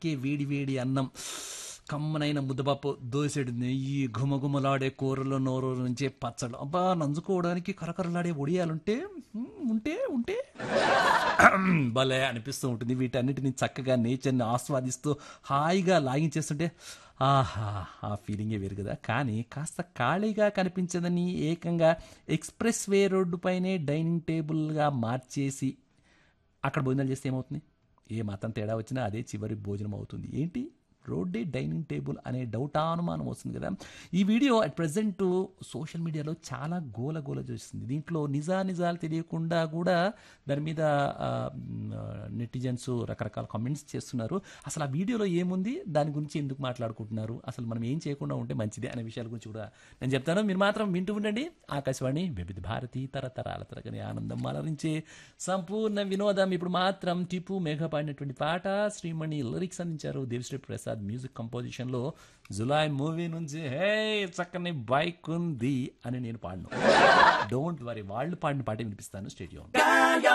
చిక్కే వేడి వేడి అన్నం కమ్మనైన ముద్దపప్పు దోసెడు నెయ్యి ఘుమఘుమలాడే కూరలు నోరు నుంచే పచ్చళ్ళు అబ్బా నంజుకోవడానికి కరకరలాడే ఒడియాలుంటే మ్, ఉంటే ఉంటే భలే అనిపిస్తూ ఉంటుంది వీటన్నిటిని చక్కగా నేచర్ని ఆస్వాదిస్తూ హాయిగా లాగించేస్తుంటే ఆహా ఆ ఫీలింగే వేరు కదా కానీ కాస్త ఖాళీగా కనిపించదని ఏకంగా ఎక్స్ప్రెస్ వే రోడ్డు పైనే డైనింగ్ టేబుల్గా మార్చేసి అక్కడ భోజనాలు చేస్తే ఏమవుతుంది ఏ మాత్రం తేడా వచ్చినా అదే చివరి భోజనం అవుతుంది ఏంటి రోడ్డే డైనింగ్ టేబుల్ అనే డౌట్ అనుమానం వస్తుంది కదా ఈ వీడియో అట్ ప్రజెంట్ సోషల్ మీడియాలో చాలా గోల గోల చేస్తుంది దీంట్లో నిజా నిజాలు తెలియకుండా కూడా దాని మీద నెటిజన్స్ రకరకాల కామెంట్స్ చేస్తున్నారు అసలు ఆ వీడియోలో ఏముంది దాని గురించి ఎందుకు మాట్లాడుకుంటున్నారు అసలు మనం ఏం చేయకుండా ఉంటే మంచిది అనే విషయాల గురించి కూడా నేను చెప్తాను మీరు మాత్రం వింటూ ఉండండి ఆకాశవాణి వివిధ భారతి తరతరాల తరగని ఆనందం అలరించే సంపూర్ణ వినోదం ఇప్పుడు మాత్రం టిపు మేఘ పాడినటువంటి పాట శ్రీమణి లిరిక్స్ అందించారు దేవిశ్రీ ప్రసాద్ మ్యూజిక్ కంపోజిషన్ లో జులై మూవీ నుంచి హే చక్కని బైక్ ఉంది అని నేను పాడను డోంట్ వరీ వాళ్ళు పాడిన పాట వినిపిస్తాను స్టేడియం